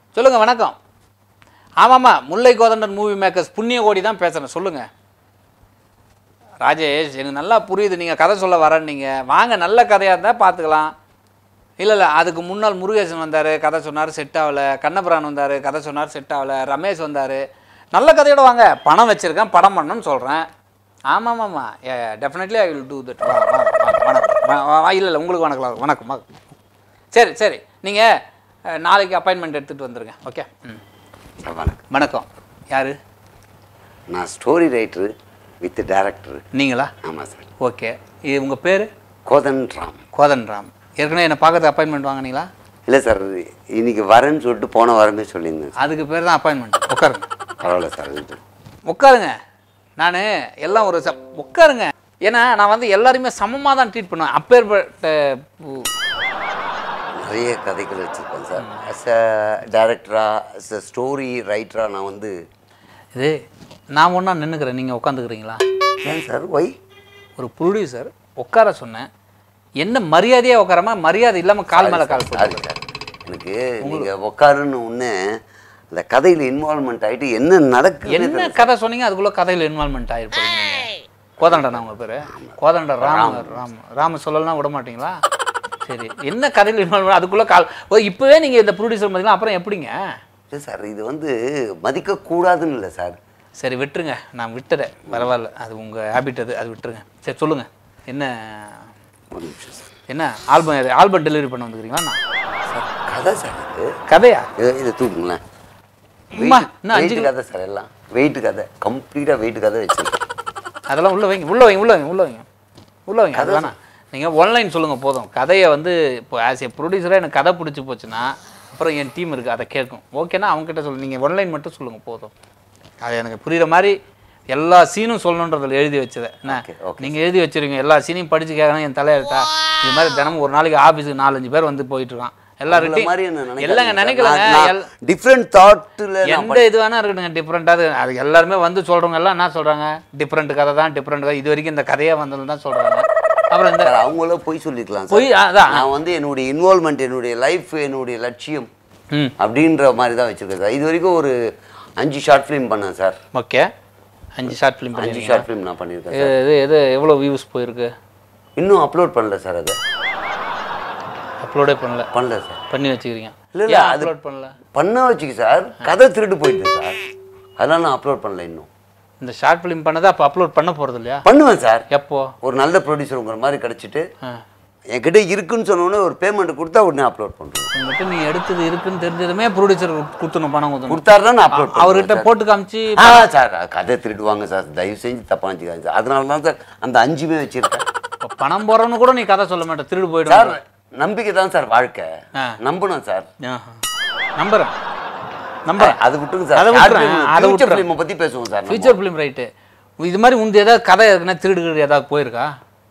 சொல்லுங்கள் வணக்கம் ஆமாம்மா முல்லை கோதண்டன் மூவி மேக்கர்ஸ் புண்ணிய கோடி தான் பேசுகிறேன் சொல்லுங்கள் ராஜேஷ் எனக்கு நல்லா புரியுது நீங்கள் கதை சொல்ல வரேன்னீங்க வாங்க நல்ல கதையாக இருந்தால் பார்த்துக்கலாம் இல்லை இல்லை அதுக்கு முன்னாள் முருகேசன் வந்தார் கதை சொன்னார் செட் ஆகலை கண்ணபுரான் வந்தார் கதை சொன்னார் செட் ஆகலை ரமேஷ் வந்தார் நல்ல கதையோட வாங்க பணம் வச்சுருக்கேன் படம் பண்ணணும்னு சொல்கிறேன் ஆமாம் ஆமாம் ஏ definitely I will do that வா வா வணக்கம் இல்லை இல்லை உங்களுக்கு வணக்கம் வணக்கம் வணக்கம் சரி சரி நீங்கள் நாளைக்கு அப்பாயின்மெண்ட் எடுத்துகிட்டு வந்துருங்க ஓகே ம் சார் வணக்கம் வணக்கம் யார் நான் ஸ்டோரி ரைட்டரு வித் டேரக்டரு நீங்களா ஆமாம் சார் ஓகே இது உங்கள் பேர் கோதன் ராம் கோதன் ராம் ஏற்கனவே என்னை பார்க்கறதுக்கு அப்பாயின்மெண்ட் வாங்கினீங்களா இல்லை சார் இன்னைக்கு வரேன்னு சொல்லிட்டு போன வாரமே சொல்லியிருந்தேன் சார் அதுக்கு பேர் தான் அப்பாயின்மெண்ட் உட்காருங்க பரவாயில்ல சார் இது உட்காருங்க நான் எல்லாம் ஒரு ச உட்காருங்க ஏன்னா நான் வந்து எல்லாரையுமே சமமாக தான் ட்ரீட் பண்ணுவேன் அப்பேற்பட்ட உ- நிறைய கதைகள் வச்சுருக்கேன் சார் அஸ் அ டேரக்டராக அஸ் அ ஸ்டோரி ரைட்டராக நான் வந்து இது நான் ஒன்றா நின்றுக்கிறேன் நீங்கள் உட்காந்துக்கிறீங்களா ஏன் சார் ஒய் ஒரு ப்ரொடியூசர் உட்கார சொன்னேன் என்ன மரியாதையாக உட்காராம மரியாதை இல்லாமல் கால் மேலே கால் சாரி போட்டு சார் எனக்கு நீங்கள் உட்காருன்னு ஒன்று அந்த கதையில் இன்வால்மெண்ட் ஆகிட்டு என்ன நடக்குது என்ன கதை சொன்னீங்க அதுக்குள்ளே கதையில் இன்வால்மெண்ட் ஆகிருப்பீங்க கோதண்டனா உங்கள் பேர் கோதண்ட ராம ராம ராம சொல்லலாம் விட மாட்டீங்களா சரி என்ன கதையில் இன்வால்மெண்ட் அதுக்குள்ளே கால் ஓ இப்போவே நீங்கள் இந்த ப்ரொடியூசர் பார்த்தீங்கன்னா அப்புறம் எப்படிங்க இல்லை சார் இது வந்து மதிக்கக்கூடாதுன்னு இல்லை சார் சரி விட்டுருங்க நான் விட்டுறேன் பரவாயில்ல அது உங்கள் ஹேபிட் அது அது விட்டுருங்க சரி சொல்லுங்கள் என்ன ஒரு நிமிஷம் சார் என்ன ஆல்பம் ஆல்பம் டெலிவரி பண்ண வந்துக்கிறீங்களா நான் சார் கதை சார் இது கதையா இதை இதை தூக்குங்களேன் அம்மா, இன்னும் அஞ்சு வெயிட் கதை சார் எல்லாம் வெயிட் கதை கம்ப்ளீட்டாக வெயிட் கதை வச்சுருக்கேன் அதெல்லாம் உள்ள வைங்க உள்ள வைங்க உள்ள வைங்க உள்ள வைங்க உள்ள வைங்க அது வேணாம் நீங்கள் ஒன்லைன் சொல்லுங்கள் போதும் கதையை வந்து இப்போ ஆஸ் ஏ ப்ரொடியூசராக எனக்கு கதை பிடிச்சி போச்சுன்னா அப்புறம் என் டீம் இருக்குது அதை கேட்கும் ஓகேனா அவங்ககிட்ட சொல்லு நீங்கள் ஒன்லைன் மட்டும் சொல்லுங்கள் போதும் அது எனக்கு புரியுற மாதிரி எல்லா சீனும் சொல்லணுன்றதில் எழுதி வச்சதை என்ன Okay, okay. நீங்கள் எழுதி வச்சிருக்கீங்க எல்லா சீனையும் படித்து கேட்கணும் என் தலையெழுத்தா இது மாதிரி தினமும் ஒரு நாளைக்கு ஆஃபீஸுக்கு நாலஞ்சு பேர் வந்து போயிட்டு இருக்கான் உங்களை மாதிரி என்ன எல்லார்கிட்டையும் நினைக்காதீங்க இல்லைங்க சார். நினைக்கலங்க நான் எல் டிஃப்ரெண்ட் தாட்டில் எந்த இது வேணா இருக்கட்டுங்க டிஃப்ரெண்ட்டாக அது எல்லாருமே வந்து சொல்கிறவங்க எல்லாம் என்ன சொல்கிறாங்க டிஃப்ரெண்ட் கதை தான் டிஃப்ரெண்ட் கதை இது வரைக்கும் இந்த கதையே வந்தது தான் சொல்கிறாங்க அப்புறம் இந்த அவங்கள போய் சொல்லிக்கலாம் சார் பொய் அதான் நான் வந்து என்னுடைய இன்வால்மெண்ட் என்னுடைய லைஃப் என்னுடைய லட்சியம் ம் அப்படின்ற மாதிரி தான் வச்சுருக்கேன் சார் இது வரைக்கும் ஒரு அஞ்சு ஷார்ட் ஃபிலிம் பண்ணேன் சார் ஓகே அஞ்சு ஷார்ட் ஃபிலிம் அஞ்சு பண்ணிருக்கீங்க ஷார்ட் ஃபிலிம் நான் பண்ணியிருக்கேன் சார் இது எது எவ்வளோ வியூஸ் போயிருக்கு இன்னும் அப்லோட் பண்ணல சார் அதை அப்லோடே பண்ணல பண்ணல சார் பண்ணி வச்சுக்கிறீங்க இல்ல, இல்ல, ஏன் அது- அப்லோட் பண்ணல பண்ண வச்சுக்க சார் கதை திருட்டு போயிட்டு சார் அதெல்லாம் நான் அப்லோட் பண்ணல இன்னும் இந்த ஷார்ட் ஃபிலிம் பண்ணதை அப்போ அப்லோட் பண்ண போகிறது இல்லையா பண்ணுவேன் சார் எப்போ ஒரு நல்ல ப்ரொடியூசர் உங்களை மாதிரி கிடச்சிட்டு ஆ என்கிட்ட இருக்குன்னு சொன்ன உடனே ஒரு பேமெண்ட் கொடுத்தா உடனே அப்லோட் பண்ணுறேன் உங்கள்கிட்ட நீ எடுத்தது இருக்குன்னு தெரிஞ்சதுமே ப்ரொடியூசர் குத்தணும் பணம் குத்தணும் கொடுத்தாருன்னா நான் அப்லோட் அவர்கிட்ட போட்டு காமிச்சு ஆ சார் கதை திருடுவாங்க சார் தயவு செஞ்சு தப்பா வச்சுக்காங்க சார் அதனால தான் சார் அந்த அஞ்சுமே வச்சிருக்கேன் இப்போ பணம் போடுறவனு கூட நீ கதை சொல்ல மாட்டேன் திருடு போயிடும் சார் நம்பிக்கை தான் சார் வாழ்க்கை ஆ. நம்பணும் சார் ஆஹா. நம்புறேன் நம்புறேன் அது விட்டுருங்க அதை சார் விட்டுறேன், அதை ஃபியூச்சர் விட்டுறேன். ஃபிலிமை பற்றி பேசுவோம் சார் நம்ம. ஃபியூச்சர் ஃபிலிம் ரைட்டு இது மாதிரி உந்து ஏதாவது கதை இருக்குன்னா திருடு கிருடு ஏதாவது போயிருக்கா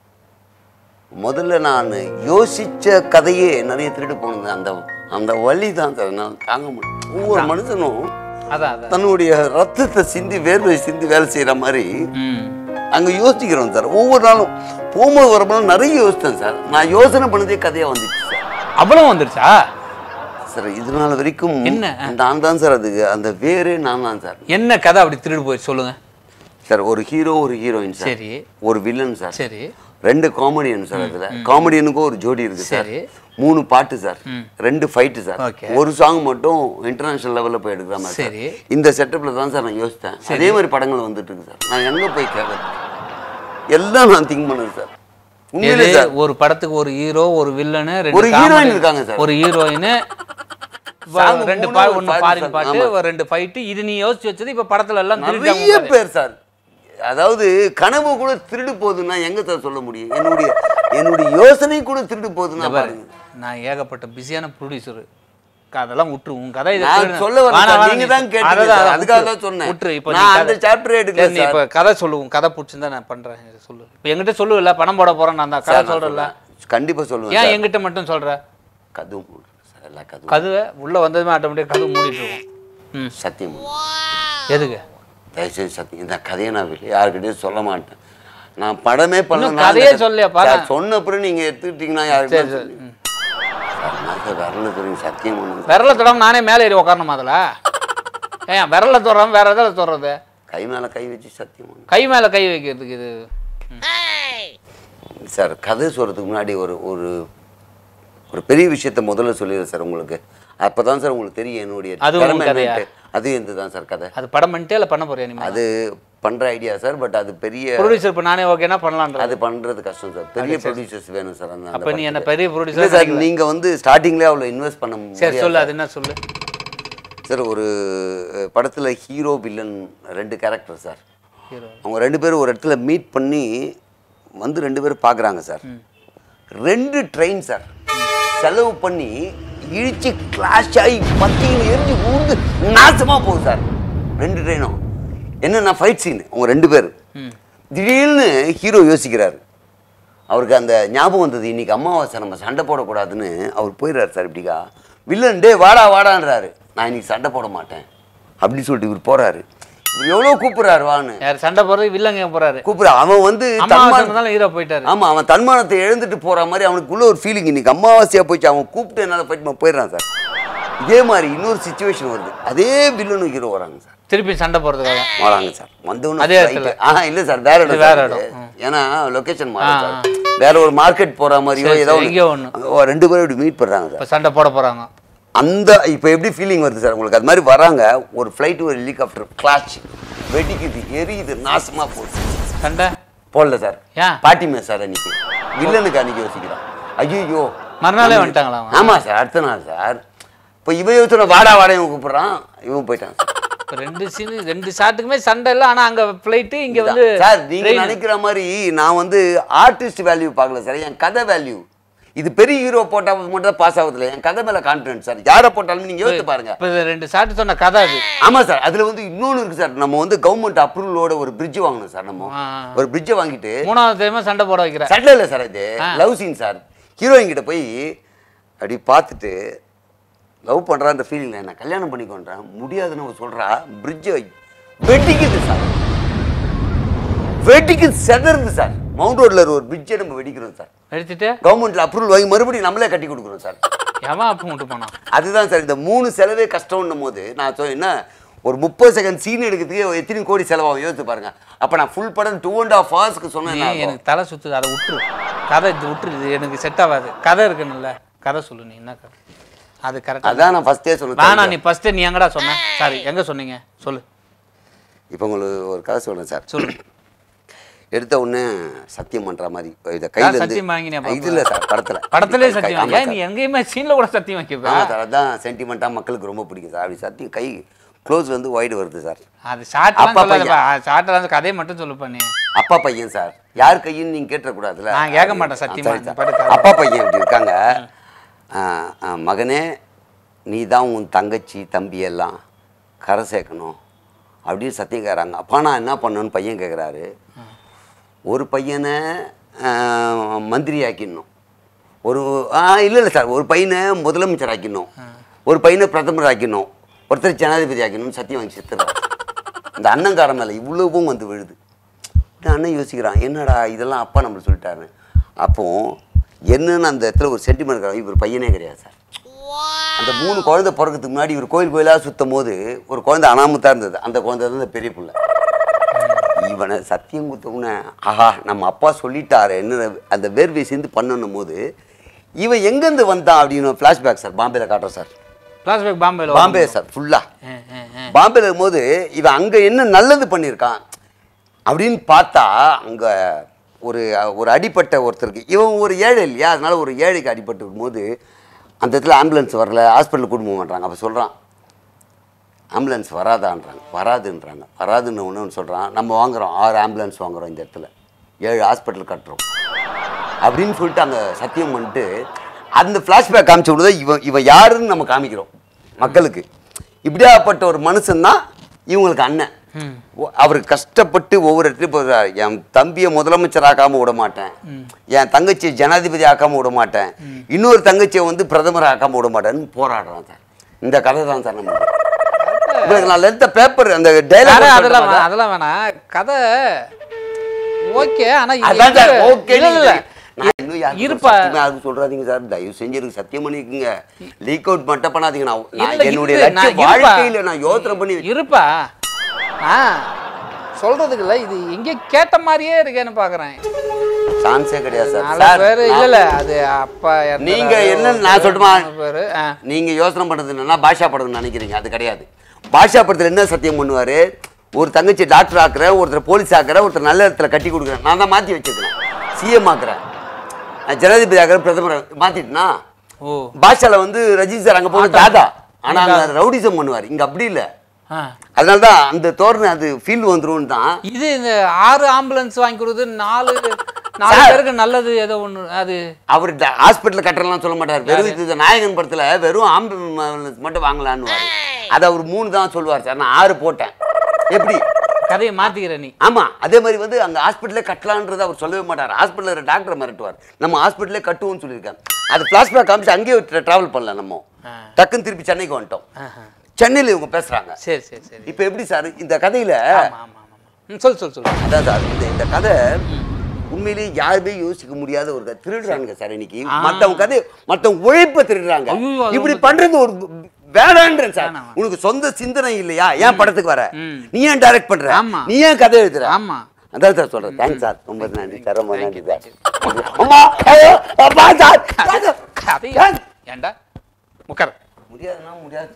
முதல்ல நான் யோசிச்ச கதையே நிறைய திருடு போனது அந்த அந்த வலி தான் சார் நான் தாங்க முடியும் ஒவ்வொரு மனுஷனும் அதான் அதான் தன்னுடைய ரத்தத்தை சிந்தி வேர்வை சிந்தி வேலை செய்கிற மாதிரி ம் அங்கே யோசிக்கிறோம் சார் ஒவ்வொரு நாளும் போகும்போது வரும்போது நிறைய யோசித்தேன் சார் நான் யோசனை பண்ணதே கதையாக வந்துச்சு சார் அவ்வளோ வந்துருச்சா சார் இது நாள் வரைக்கும் என்ன? நான் தான் சார் அதுக்கு அந்த வேரே நான் தான் சார் என்ன கதை அப்படி திருடு போய் சொல்லுங்க சார் ஒரு ஹீரோ ஒரு ஹீரோயின் சார் சரி ஒரு வில்லன் சார் சரி ரெண்டு காமெடியன் சார் அதுல காமெடியனுக்கும் ஒரு ஜோடி இருக்கு சார் சரி. மூணு பாட்டு சார் ரெண்டு ஃபைட்டு சார் Okay. ஒரு சாங் மட்டும் இன்டர்நேஷனல் லெவல்ல போய் எடுக்கிற மாதிரி சார் சரி. இந்த செட்டப்ல தான் சார் நான் யோசித்தேன் அதே மாதிரி படங்கள் வந்துட்டு இருக்கு சார் நான் எங்க போய் கேட்கறது எல்லாம் நான் திங்க் பண்ணது சார் உண்மையிலே எது? சார் ஒரு படத்துக்கு ஒரு ஹீரோ ஒரு வில்லனு ஒரு heroine இருக்காங்க சார். ஒரு ஹீரோயின் Song ரெண்டு மூணு பா ஒரு ஒன்று foreign ஃபாரின் song. பாட்டு ஆமா. ஒரு ரெண்டு ஃபைட்டு இது நீ யோசிச்சு வச்சது இப்போ படத்துல எல்லாம் நிறைய திருட்டாங்க பேர் சார் அதாவது கனவு கூட திருடு போகுதுன்னா எங்க சார் சொல்ல முடியும் என்னுடைய என்னுடைய யோசனை கூட திருடு போகுதுன்னா பாருங்க நான் ஏகப்பட்ட பிஸியான ப்ரொடியூசர் அதெல்லாம் விட்டுரு உன் கதை இதை நான் திருடு. சொல்ல வரேன் வேணாம், சார். வேணாம், நீங்க நீ தான் சொல். கேட்டீங்க அதான், சார். அதான், அதுக்காக விட்டுரு. தான் சொன்னேன். விட்டுரு, இப்போ நான் நீ அந்த கதை- chapter ஏ எடுக்கல சரி, நீ சார். இப்போ கதை சொல்லு உன் கதை பிடிச்சிருந்தா நான் பண்றேன் இதை சொல்லு இப்போ என்கிட்ட சொல்லுவில்ல பணம் போட போறேன் நான் தான் கதை சார், நான் சொல்றேன்ல சொல்றேன். கண்டிப்பா சொல்லுவேன் ஏன் சார். என்கிட்ட மட்டும் சொல்ற கதவு மூடுறேன் சார் எல்லா கதவு கதுவை உள்ள வந்ததுமே ஆட்டோமேட்டிக் கதவு மூடிட்டு இருக்கும் ம் சத்தியம் மூடு. எதுக்கு தயவுசெய்து சத்தியம் இந்த கதையை நான் வெளியே யாருக்கிட்டையும் சொல்ல மாட்டேன் நான் படமே பண்ணல இன்னும் நான் கதையே இந்த- சொல்லலையாப்பா? சார், சொன்ன அப்புறம் நீங்க எடுத்துக்கிட்டீங்கன்னா யாருக்கிட்டையும் சரி, சொல்லி- சார், நான் சார் வரல தெரியும் சத்தியம் ஒன்று விரல தொடாம நானே மேலே ஏறி உட்காரணுமா அதில் ஏன் விரல தொடுறாம வேற எதாவது தொடுறது கை மேலே கை வச்சு சத்தியம் ஒன்று கை மேலே கை வைக்கிறதுக்கு இது சார் கதை சொல்கிறதுக்கு முன்னாடி ஒரு ஒரு ஒரு பெரிய விஷயத்த முதல்ல சொல்லிடுறேன் சார் உங்களுக்கு அப்போ தான் சார் உங்களுக்கு தெரியும் என்னுடைய அது உங்க திறமை கதையா? என்னன்ட்டு. அது எந்த தான் சார் கதை அது படம் பண்ணிட்டே இல்லை பண்ண போறியா நீ அது பண்ணுற ஐடியா சார் பட் அது பெரிய ப்ரொடியூசர் இப்போ நானே ஓகேனா பண்ணலான்றது அது பண்ணுறது கஷ்டம் சார் பெரிய ப்ரொடியூசர்ஸ் வேணும் சார் அந்த அப்போ நீ என்ன பெரிய இல்லை ப்ரொடியூசர் சார் நீங்கள் வந்து ஸ்டார்டிங்லேயே அவ்வளோ இன்வெஸ்ட் பண்ண சரி முடியாது சொல்லு அது என்ன சொல்லு சார் ஒரு படத்தில் ஹீரோ வில்லன் ரெண்டு கேரக்டர் சார் ஹீரோ அவங்க ரெண்டு பேரும் ஒரு இடத்துல மீட் பண்ணி வந்து ரெண்டு பேரும் பார்க்குறாங்க சார் ரெண்டு ட்ரெயின் சார் செலவு பண்ணி இழிச்சு கிளாஷ் ஆகி பத்தின்னு எரிஞ்சு ஊர்ந்து நாசமாக போகுது சார் ரெண்டு ட்ரெயினும் என்னென்ன ஃபைட் சீன் அவங்க ரெண்டு பேர் திடீர்னு ஹீரோ யோசிக்கிறாரு அவருக்கு அந்த ஞாபகம் வந்தது இன்னைக்கு அமாவாசை நம்ம சண்டை போடக்கூடாதுன்னு அவர் போயிடுறாரு சார் இப்படிக்கா வில்லன் டே வாடா வாடான்றாரு நான் இன்னைக்கு சண்டை போட மாட்டேன் அப்படின்னு சொல்லிட்டு இவர் போறாரு இவர் எவ்வளோ கூப்பிடுறாரு வான்னு யார் சண்டை போடுறது வில்லங்க போறாரு கூப்பிடுற அவன் வந்து அம்மா தன்மான இருந்தாலும் ஹீரோ போயிட்டாரு ஆமா அவன் தன்மானத்தை எழுந்துட்டு போற மாதிரி அவனுக்குள்ள ஒரு ஃபீலிங் இன்னைக்கு அமாவாசையா போயிடுச்சு அவன் கூப்பிட்டு என்னால் போயிட்டு போயிடுறான் சார் இதே மாதிரி இன்னொரு சுச்சுவேஷன் வருது அதே வில்லனும் ஹீரோ வராங்க சார் திருப்பி சண்டை போடுறதுக்காக வராங்க சார் வந்தவொன்னு அதே இடத்துல? ஆ இல்ல சார் வேற இடம் வேற சார் இடம். இது. ஏன்னா லொகேஷன் மாறி சார் வேற ஒரு மார்க்கெட் போற மாதிரியோ சரி, ஏதோ சரி, எங்கேயோ ஒண்ணு. ஒண்ணு. ஓ, ரெண்டு பேரும் இப்படி மீட் பண்றாங்க சார் இப்போ சண்டை போட போறாங்க அந்த இப்போ எப்படி ஃபீலிங் வருது சார் உங்களுக்கு அது மாதிரி வராங்க ஒரு ஃப்ளைட் ஒரு ஹெலிகாப்டர் கிளாச் வெடிக்குது எரியுது நாசமா போகுது சண்டை போடல சார் ஏன் பாட்டிமே சார் அன்னைக்கு வில்லனுக்கு அன்னைக்கு யோசிக்கிறான் ஐயோ மறுநாளே வந்துட்டாங்களா அவன்? ஆமா சார் அடுத்த நாள் சார் இப்போ இவன் யோசிச்சு வாடா வாடா இவன் கூப்பிடுறான் இவன் போயிட்டான் சார். இப்போ ரெண்டு சீன் ரெண்டு ஷாட்டுக்குமே சண்டை இல்லை ஆனா அங்க ஃப்ளைட்டு இங்க வந்து சார் நீங்க train. நினைக்கிற மாதிரி நான் வந்து ஆர்டிஸ்ட் வேல்யூ பார்க்கல சார் என் கதை வேல்யூ இது பெரிய ஹீரோ போட்டா மட்டும் தான் பாஸ் ஆகுதுல என் கதை மேல கான்ஃபிடன்ஸ் சார் யாரை போட்டாலும் நீங்க யோசிச்சு பாருங்க இப்போ இது ரெண்டு ஷாட்டு சொன்ன கதை அது ஆமா சார் அதுல வந்து இன்னொன்னு இருக்கு சார் நம்ம வந்து கவர்மெண்ட் அப்ரூவலோட ஒரு பிரிட்ஜ் வாங்கணும் சார் நம்ம ஆ. ஒரு பிரிட்ஜை வாங்கிட்டு மூணாவது டைமா சண்டை போட வைக்கிறேன் சட்டை இல்லை சார் இது லவ் சீன் சார் ஹீரோயின் கிட்ட போய் அப்படி பார்த்துட்டு லவ் பண்றான்ற ஃபீலிங்ல என்ன கல்யாணம் பண்ணிக்கொன்றேன் முடியாதுன்னு அவ சொல்றா பிரிட்ஜை வெடிக்குது சார் வெடிக்குது செதறுது சார் மவுண்ட் ரோட்ல ஒரு பிரிட்ஜை நம்ம வெடிக்கிறோம் சார் எடுத்துட்டு கவர்மெண்ட்ல அப்ரூவல் வாங்கி மறுபடியும் நம்மளே கட்டி கொடுக்குறோம் சார் எவன் அப்போ மட்டும் போனான் அதுதான் சார் இந்த மூணு செலவே கஷ்டம்னும் போது நான் சொல் என்ன ஒரு முப்பது செகண்ட் சீன் எடுக்கிறதுக்கு எத்தனை கோடி செலவாகும் யோசிச்சு பாருங்க அப்ப நான் ஃபுல் படம் டூ அண்ட் ஹாஃப் ஹவர்ஸ்க்கு நீ சொன்னேன் எனக்கு தலை சுத்துது அதை விட்டுரு கதை இது விட்டுரு இது எனக்கு செட் ஆகாது கதை இருக்குன்னுல்ல கதை சொல்லு நீ என்ன கதை அது கரெக்டாக அதான் நான் ஃபர்ஸ்டே சொன்னேன் வேணாம் நீ ஃபர்ஸ்ட் நீ எங்கடா சொன்ன சாரி எங்க சொன்னீங்க சொல்லு இப்போ உங்களுக்கு ஒரு கதை சொல்றேன் சார் சொல்லு எடுத்த உடனே சத்தியம் பண்ற மாதிரி இதை நான் கையில சத்தியம் வாங்கினேன் இருந்து இது இல்லை சார் படத்துல படத்திலே கை- சத்தியம் ஆமா ஏன் நீ எங்கேயுமே சீன்ல கூட சத்தியம் வைக்கப்ப ஆமா சார் அதான் சென்டிமெண்ட்டாக மக்களுக்கு ரொம்ப பிடிக்கும் சார் அப்படி சத்தியம் கை க்ளோஸ் வந்து ஒய்டு வருது சார் அது ஷார்ட்லாம் அப்பா சொல்லாதப்பா ஷார்ட்லாம் வந்து கதையை மட்டும் சொல்லுப்பா நீ அப்பா பையன் சார் யார் கையின்னு நீங்க கேட்டக்கூடாதுல்ல நான் கேட்க மாட்டேன் சத்தியமா. சரி சார். பாட்டு கதை. அப்பா பையன் இப்படி இருக்காங்க ஆ, ஆ, மகனே நீ தான் உன் தங்கச்சி தம்பி எல்லாம் கரை சேர்க்கணும் அப்படின்னு சத்தியம் கேட்குறாங்க அப்பா நான் என்ன பண்ணணும்னு பையன் கேட்குறாரு ஒரு பையனை ஆ, மந்திரி ஆக்கிடணும் ஒரு ஆ இல்லை இல்லை சார் ஒரு பையனை முதலமைச்சர் ஆக்கிடணும் ஒரு பையனை பிரதமர் ஆக்கிடணும் ஒருத்தர் ஜனாதிபதி ஆக்கணும்னு சத்தியம் வாங்கி செத்துறாரு இந்த அண்ணங்கார மேலே இவ்வளவும் வந்து விழுது இந்த அண்ணன் யோசிக்கிறான் என்னடா இதெல்லாம் அப்பா நம்மள சொல்லிட்டாரு அப்போ என்னன்னு அந்த இடத்துல ஒரு சென்டிமெண்ட் இவர் பையனே கிடையாது சார் அந்த மூணு குழந்தை பிறக்கிறதுக்கு முன்னாடி இவர் கோயில் கோயிலாக சுத்தும் போது ஒரு குழந்தை அனாமத்தா இருந்தது அந்த குழந்தை தான் இந்த பெரிய புள்ள இவனை சத்தியம் குத்தவுன ஆஹா நம்ம அப்பா சொல்லிட்டாரு என்ன அந்த வேர்வை சேர்ந்து பண்ணணும் போது இவன் எங்கேருந்து வந்தான் அப்படின்னு ஃப்ளாஷ்பேக் சார் பாம்பேல காட்டுறோம் சார் ஃப்ளாஷ்பேக் பாம்பேல பாம்பே சார் ஃபுல்லாக ஆ, ஆ, ஆ. பாம்பேல இருக்கும்போது இவன் அங்கே என்ன நல்லது பண்ணியிருக்கான் அப்படின்னு பார்த்தா அங்கே ஒரு ஒரு அடிப்பட்ட ஒருத்தருக்கு இவன் ஒரு ஏழை இல்லையா அதனால ஒரு ஏழைக்கு அடிபட்டு இருக்கும்போது அந்த இடத்துல ஆம்புலன்ஸ் வரல ஹாஸ்பிட்டலுக்கு கூட்டு போக மாட்டாங்க அப்போ சொல்கிறான் ஆம்புலன்ஸ் வராதான்றாங்க வராதுன்றாங்க வராதுன்னு ஒன்று சொல்கிறான் நம்ம வாங்குறோம் ஆறு ஆம்புலன்ஸ் வாங்குறோம் இந்த இடத்துல ஏழு ஹாஸ்பிட்டல் கட்டுறோம் அப்படின்னு சொல்லிட்டு அங்கே சத்தியம் பண்ணிட்டு அந்த ஃப்ளாஷ்பேக் காமிச்ச விடுதா இவன் இவன் யாருன்னு நம்ம காமிக்கிறோம் மக்களுக்கு இப்படியாப்பட்ட ஒரு மனுஷன்தான் இவங்களுக்கு அண்ணன் ஓ- அவர் கஷ்டப்பட்டு ஒவ்வொரு இடத்துலையும் போகிறார் என் தம்பியை முதலமைச்சர் ஆக்காம விட மாட்டேன் என் தங்கச்சியை ஜனாதிபதி ஆக்காம விட மாட்டேன் இன்னொரு தங்கச்சியை வந்து பிரதமர் ஆக்காம விட மாட்டேன்னு போராடுறான் சார் இந்த கதை தான் சார் நம்ம உங்களுக்கு நான் எடுத்த பேப்பர் அந்த அட, டைலாக் அதெல்லாம் வேணாம், அதெல்லாம் வேணாம் கதை ஓகே ஆனா இது அதான் சார் எங்க- ஓகே இல்ல, இல்ல. நான் இன்னும் யாருக்கு இருப்பா. சத்தியமா யாருக்கும் சொல்றாதீங்க சார் தயவு செஞ்சு எனக்கு சத்தியம் பண்ணிக்கோங்க லீக் அவுட் மட்டும் பண்ணாதீங்க நான் நான் இல்ல, என்னுடைய இருக்குது. நான் லட்சிய இருப்பா. வாழ்க்கையில நான் யோசனை பண்ணி இருப்பா ஆ சொல்றதுக்கு இல்ல இது எங்கே கேட்ட மாதிரியே இருக்கேன்னு பாக்குறேன் சான்ஸே கிடையாது சார் நாலு சார் பேரு இல்ல நான்- இல்ல அது அப்பா இறந்ததால நீங்க என்ன ஒரு நான் சொல்லட்டுமா? மூணு பேரு ஆ. நீங்க யோசனை பண்றது என்னன்னா பாஷா படம்னு நினைக்கிறீங்க அது கிடையாது பாஷா படத்துல என்ன சத்தியம் பண்ணுவாரு ஒரு தங்கச்சி டாக்டர் ஆக்குறேன் ஒருத்தர் போலீஸ் ஆக்குறேன் ஒருத்தர் நல்ல இடத்துல கட்டி கொடுக்குறேன் நான் தான் மாத்தி வச்சிருக்கேன் சிஎம் ஆக்குறேன் நான் ஜனாதிபதி ஆக்குறேன் பிரதமர் மாத்திட்டுனா ஓ பாஷால வந்து ரஜினி சார் அங்க போன தாதா ஆனா அங்க ரவுடிசம் பண்ணுவார் இங்க அப்படி இல்ல ஆ. அதனால தான் அந்த தோரணை அது ஃபீல் வந்துரும் தான் இது இந்த ஆறு ஆம்புலன்ஸ் வாங்கி கொடுத்து நாலு நாலு சார். பேருக்கு நல்லது ஏதோ ஒண்ணு அது அவர் ஹாஸ்பிட்டல் கட்டலாம் சொல்ல மாட்டார் வெறும் இது நாயகன் படத்துல வெறும் ஆம்புலன்ஸ் மட்டும் வாங்கலான்னு அது அவர் மூணு தான் சொல்லுவார் சார் நான் ஆறு போட்டேன் எப்படி கதையை மாத்திக்கிற நீ ஆமா அதே மாதிரி வந்து அங்க ஹாஸ்பிட்டலே கட்டலான்றது அவர் சொல்லவே மாட்டார் ஹாஸ்பிட்டல் டாக்டர் மிரட்டுவார் நம்ம ஹாஸ்பிட்டலே கட்டுவோம்னு சொல்லியிருக்காங்க அது பிளாஸ்பேக் காமிச்சு அங்கேயே டிராவல் பண்ணல நம்ம ஆ. டக்குன்னு திருப்பி சென்னைக்கு வந்துட்டோம் ஆஹா. சென்னையில் இவங்க பேசுறாங்க சரி சரி சரி இப்போ எப்படி சார் இந்த கதையில ஆமா ஆமா ஆமா ம், சொல்லு சொல்லு சொல்லு அதான் சார் இந்த இந்த கதை உண்மையிலேயே யாருமே யோசிக்க முடியாத ஒரு கதை திருடுறாங்க சார் இன்னைக்கு மத்தவங்க கதை மத்தவங்க உழைப்ப திருடுறாங்க ஐயோ, அது இப்படி பண்றது ஒரு வேணான்றேன் சார் வேணாம். உனக்கு சொந்த சிந்தனை இல்லையா ஏன் படத்துக்கு வர ம். நீ ஏன் டைரக்ட் பண்ற ஆமா. நீ ஏன் கதை எழுதுற ஆமா அதான் சார் சொல்றேன் தேங்க்ஸ் சார் ரொம்ப நன்றி சார் ரொம்ப நன்றி சார் அம்மா ஐயோ அப்பா சார் கதை ஏன்டா உட்கார் முடியாதுன்னா முடியாது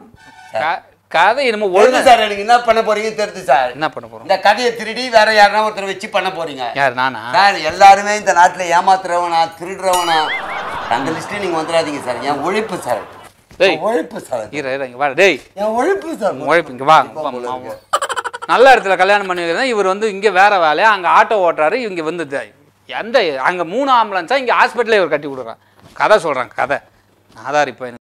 க- கதை என்னமோ ஒழுங்கு ஒழுங்கா சார் எனக்கு என்ன பண்ண போறீங்க தெரியுது சார் என்ன பண்ண போறோம் இந்த கதையை திருடி வேற யாருன்னா ஒருத்தர் வச்சு பண்ண போறீங்க யார் நானா சார் எல்லாருமே இந்த நாட்டில் ஏமாத்துறவனா திருடுறவனா அந்த லிஸ்ட்ல நீங்க வந்துடாதீங்க சார் என் உழைப்பு சார் டேய். என் உழைப்பு சார் இரு இரு, இங்க வா டேய் என் உழைப்பு சார் உன் உழைப்பு இங்க வா கண்டிப்பா வா, போல வா, இருக்கு. வா. நல்ல இடத்துல கல்யாணம் பண்ணி வைக்கிறதா இவர் வந்து இங்க வேற வேலையா அங்க ஆட்டோ ஓட்டுறாரு இங்க வந்து த- எந்த அங்க மூணு ஆம்புலன்ஸா இங்க ஹாஸ்பிட்டலே இவர் கட்டி கொடுக்குறான் கதை சொல்றான் கதை ஆதார் இப்போ